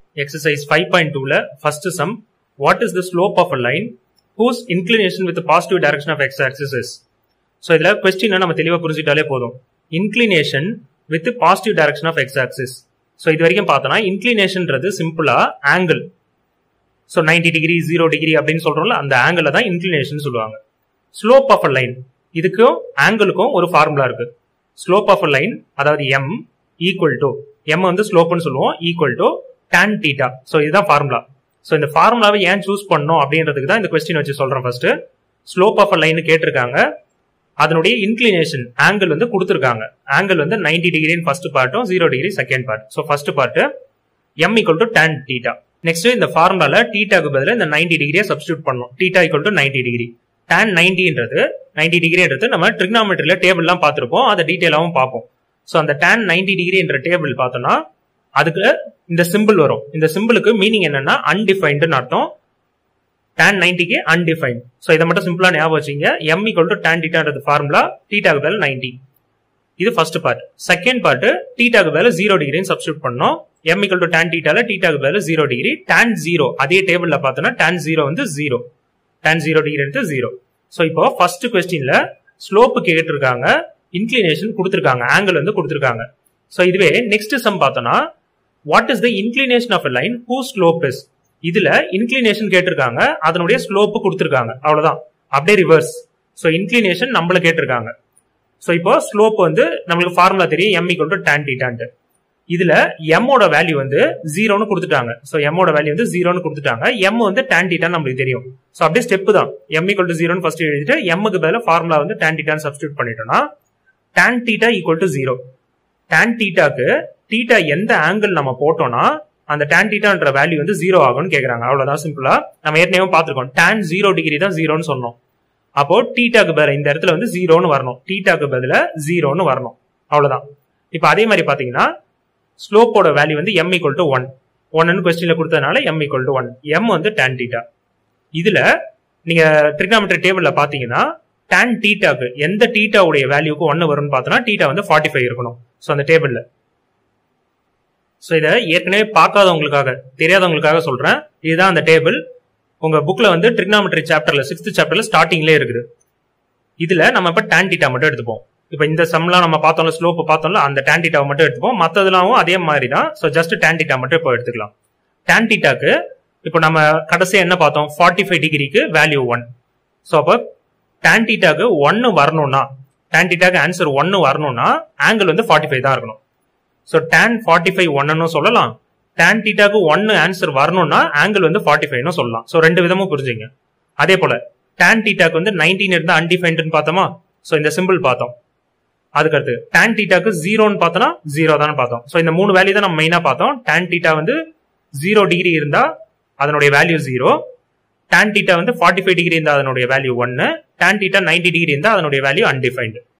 exercise 5.2 ல first sum what is the slope of a line whose inclination with the positive direction of x-axis is so இதில் கொஸ்டினை நம்ம தெளிவாக புரிஞ்சுட்டாலே போதும் inclination with positive direction of x axis so இது வரைக்கும் பார்த்தோன்னா இன்க்ளினேஷன்ன்றது சிம்பிளாக angle so ninety degree zero degree அப்படின்னு சொல்கிறோம்ல அந்த ஆங்கிள் தான் இன்க்ளினேஷன் சொல்லுவாங்க ஸ்லோப் ஆஃப் அ லைன் இதுக்கும் ஆங்கிளுக்கும் ஒரு ஃபார்முலா இருக்கு ஸ்லோப் ஆஃப் அ லைன் அதாவது எம் ஈக்குவல் டு எம் வந்து ஸ்லோப்னு சொல்லுவோம் equal to tan theta so இதுதான் ஃபார்முலா ஸோ இந்த ஃபார்முலாவை ஏன் சூஸ் பண்ணோம் அப்படின்றதுக்கு தான் இந்த கொஸ்டின் வச்சு சொல்றேன் first slope of a line கேட்டிருக்காங்க அதனுடைய இன்க்ளினேஷன் ஆங்கிள் வந்து கொடுத்துருக்காங்க ஆங்கிள் வந்து நைன்டி டிகிரின்னு ஃபர்ஸ்ட் பார்ட்டும் zero degree second part so first part m equal to tan theta next இந்த ஃபார்முலால தீட்டாக்கு பதிலாக இந்த நைன்டி டிகிரியை சப்ஸ்டியூட் பண்ணணும் theta equal to ninety degree tan நைன்டின்றது நைன்டி டிகிரின்றது நம்ம ட்ரிக்னாமெட்ரியில டேபிள்லாம் பார்த்துருப்போம் அதை டீட்டெயிலாகவும் பார்ப்போம் ஸோ அந்த tan நைன்டி டிகிரின்ற டேபிள் பார்த்தோம்னா அதுக்கு இந்த சிம்பிள் வரும் இந்த சிம்பிளுக்கு மீனிங் என்னன்னா அன்டிஃபைன்டுன்னு அர்த்தம் tan நைன்டிக்கு அன்டிஃபைன் ஸோ இதை மட்டும் சிம்பிளா ஞாபகம் வச்சுங்க எம் ஈக்குவல் டு டேன் டீட்டான்றது ஃபார்முலா டீட்டாக்கு பதில் நைன்டி இது ஃபர்ஸ்ட் பார்ட் செகண்ட் பார்ட் டீட்டாக்கு பதில் ஜீரோ டிகிரின்னு சப்ஸ்டியூட் பண்ணோம் எம் ஈக்குவல் டு டேன் டீட்டால டீட்டாக்கு பதில் ஜீரோ டிகிரி டேன் ஜீரோ அதே டேபிள்ல பார்த்தோன்னா டேன் ஜீரோ வந்து ஜீரோ டேன் ஜீரோ டிகிரி வந்து ஜீரோ ஸோ இப்போ ஃபர்ஸ்ட் கொஸ்டின்ல ஸ்லோப்பு கேட்டிருக்காங்க இன்க்ளினேஷன் கொடுத்துருக்காங்க ஆங்கிள் வந்து கொடுத்துருக்காங்க ஸோ இதுவே நெக்ஸ்ட் சம் பார்த்தோம்னா what is the inclination of line who slope is இதுல இன்க்ளினேஷன் கேட்டிருக்காங்க அதனுடைய ஸ்லோப்பு கொடுத்துருக்காங்க அவ்வளவுதான் அப்படியே ரிவர்ஸ் ஸோ இன்க்ளினேஷன் நம்மள கேட்டிருக்காங்க ஸோ இப்போ ஸ்லோப் வந்து நம்மளுக்கு ஃபார்முலா தெரியும் எம் ஈக்குவல் டு டேன் டீட்டான்ட்டு இதுல எம்மோட வேல்யூ வந்து ஜீரோன்னு கொடுத்துட்டாங்க ஸோ எம்மோட வேல்யூ வந்து ஜீரோன்னு கொடுத்துட்டாங்க எம் வந்து டேன் டீட்டான்னு நம்மளுக்கு தெரியும் ஸோ அப்படியே ஸ்டெப் தான் எம் ஈக்குவல் டு ஜீரோன்னு ஃபர்ஸ்ட் எழுதிட்டு எம்முக்கு பதிலாக ஃபார்முலா வந்து டேன் டீட்டான்னு சப்ஸ்டியூட் பண்ணிட்டோம்னா tan theta equal to zero tan டீட்டாக்கு டீட்டா எந்த ஆங்கிள் நம்ம போட்டோம்னா அந்த டேன் டீட்டான்ற வேல்யூ வந்து ஜீரோ ஆகும்னு கேக்குறாங்க அவ்வளவுதான் சிம்பிளா நம்ம ஏற்கனவே பார்த்திருக்கோம் டேன் ஜீரோ டிகிரி தான் ஜீரோன்னு சொன்னோம் அப்போ டீட்டாக்கு பதில் இந்த இடத்துல வந்து ஜீரோன்னு வரணும் டீட்டாக்கு பதில ஜீரோன்னு வரணும் அவ்வளவுதான் இப்போ அதே மாதிரி பாத்தீங்கன்னா ஸ்லோப்போட வேல்யூ வந்து எம் ஈக்குவல் டு ஒன் ஒன்னு கொஸ்டின்ல கொடுத்ததுனால m equal to one m வந்து டேன் டீட்டா இதுல நீங்க ட்ரிக்னாமெட்ரி டேபிள்ல பாத்தீங்கன்னா டேன் டீட்டாக்கு எந்த டீட்டாவுடைய வேல்யூக்கு ஒன்னு வரும்னு பார்த்தோம்னா டீட்டா வந்து ஃபார்ட்டி ஃபைவ் இருக்கணும் ஸோ அந்த டேபிள்ல ஸோ இதை ஏற்கனவே பார்க்காதவங்களுக்காக தெரியாதவங்களுக்காக சொல்றேன் இதுதான் அந்த டேபிள் உங்க புக்ல வந்து ட்ரிக்னாமெட்ரி சாப்டர்ல சிக்ஸ்த் சாப்டர்ல ஸ்டார்டிங்லேயே இருக்குது இதுல நம்ம இப்ப டேன் டீட்டா மட்டும் எடுத்துப்போம் இப்போ இந்த சம்லாம் நம்ம பார்த்தோம்ல ஸ்லோப் பார்த்தோம்ல அந்த டேன் டீட்டாவை மட்டும் எடுத்துப்போம் மற்றதுலாம் அதே மாதிரி தான் ஸோ ஜஸ்ட் டேன் டீட்டா மட்டும் இப்போ எடுத்துக்கலாம் டேன் டீட்டாக்கு இப்போ நம்ம கடைசியாக என்ன பார்த்தோம் ஃபார்ட்டி ஃபைவ் டிகிரிக்கு வேல்யூ ஒன் ஸோ அப்போ டேன் டீட்டாக்கு ஒன்னு வரணும்னா டேன் டீட்டாக்கு ஆன்சர் ஒன்னு வரணும்னா ஆங்கிள் வந்து ஃபார்ட்டி ஃபைவ் தான் இருக்கணும் ஸோ டேன் ஃபார்ட்டி ஃபைவ் ஒன்னு சொல்லலாம் டேன் டீட்டாக்கு ஒன்னு ஆன்சர் வரணும்னா ஆங்கிள் வந்து ஃபார்ட்டி ஃபைவ்னு சொல்லலாம் ஸோ ரெண்டு விதமும் புரிஞ்சுங்க அதே போல டேன் டீட்டாக்கு வந்து நைன்டீன் இருந்தா அன்டிஃபைன்டுன்னு பார்த்தோமா ஸோ இந்த சிம்பிள் பார்த்தோம் அதுக்கடுத்து டேன் டீட்டாக்கு ஜீரோன்னு பார்த்தோம்னா ஜீரோ தான் பார்த்தோம் ஸோ இந்த மூணு வேல்யூ தான் நம்ம மெயினாக பார்த்தோம் டேன் டீட்டா வந்து ஜீரோ டிகிரி இருந்தா அதனுடைய வேல்யூ ஜீரோ டேன் டீட்டா வந்து ஃபார்ட்டி ஃபைவ் டிகிரி இருந்தா அதனுடைய வேல்யூ ஒன்னு டேன் டீட்டா நைன்டி டிகிரி இருந்தா அதனுடைய வேல்யூ அன்டிஃபைன்டு